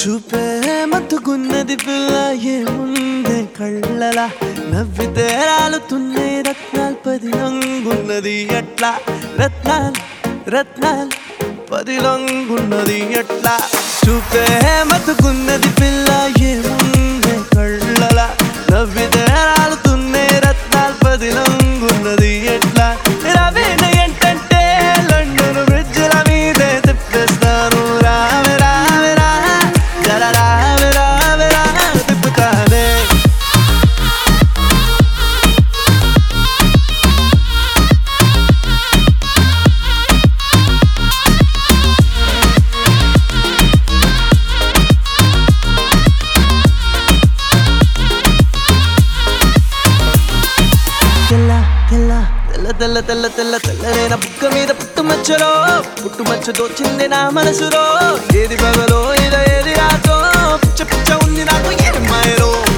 చూపే మత్తుకున్నది పిల్ల ఏముందే కళ్ళలా నవ్వితే రాలుతున్నాయి రత్నాలు పది రంగున్నది ఎట్లా రత్నాలు రత్నాలు పది రంగున్నది ఎట్లా చూపే మత్తుకున్నది పిల్ల ఏముందే కళ్ళలా నవ్వితే రాలుతున్నాయి రత్నాలు పది రంగున్నది ఎట్లా రవేణ ఏంటంటే లండన్ బ్రిడ్జ్ల మీదే తిప్పేస్తాను రావే రావే రా జర రావే రావే రా తిప్పుతానే తెల్ల తెల్ల తెల్ల తెల్ల తెల్ల తెల్ల తెల్లరైన బుక్క మీద పుట్టు మచ్చలో పుట్టు మచ్చ దోచింది నా మనసులో ఏది పగలో ఇద ఏది రాతో పిచ్చ పిచ్చ ఉంది నాకు ఏం మాయలో